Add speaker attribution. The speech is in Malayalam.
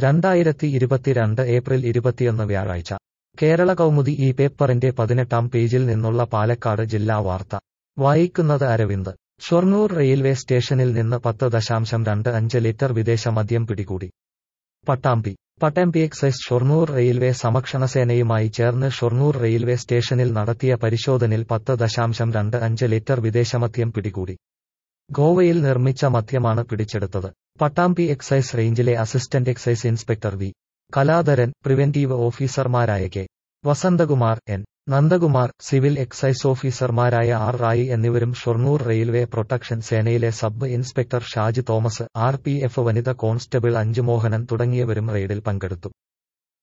Speaker 1: രണ്ടായിരത്തി ഇരുപത്തിരണ്ട് ഏപ്രിൽ ഇരുപത്തിയൊന്ന് വ്യാഴാഴ്ച കേരള കൗമുദി ഈ പേപ്പറിന്റെ പതിനെട്ടാം പേജിൽ നിന്നുള്ള പാലക്കാട് ജില്ലാ വാർത്ത വായിക്കുന്നത് അരവിന്ദ് ഷൊർണൂർ റെയിൽവേ സ്റ്റേഷനിൽ നിന്ന് പത്ത് ദശാംശം രണ്ട് അഞ്ച് ലിറ്റർ വിദേശ മദ്യം പിടികൂടി പട്ടാമ്പി പട്ടാമ്പി എക്സൈസ് ഷൊർണൂർ റെയിൽവേ സമക്ഷണസേനയുമായി ചേർന്ന് ഷൊർണൂർ റെയിൽവേ സ്റ്റേഷനിൽ നടത്തിയ പരിശോധനയിൽ പത്ത് ദശാംശം രണ്ട് അഞ്ച് ലിറ്റർ വിദേശമദ്യം പിടികൂടി ഗോവയിൽ നിർമ്മിച്ച മദ്യമാണ് പിടിച്ചെടുത്തത് പട്ടാമ്പി എക്സൈസ് റേഞ്ചിലെ assistant excise inspector V Kaladharan preventive ഓഫീസർമാരായ K Vasanthakumar N Nandakumar civil excise ഓഫീസർമാരായ ആർ റായി എന്നിവരും ഷൊർണൂർ റെയിൽവേ പ്രൊട്ടക്ഷൻ സേനയിലെ sub inspector Shaj Thomas R P F വനിത കോൺസ്റ്റബിൾ അഞ്ജു മോഹനൻ തുടങ്ങിയവരും റെയ്ഡിൽ പങ്കെടുത്തു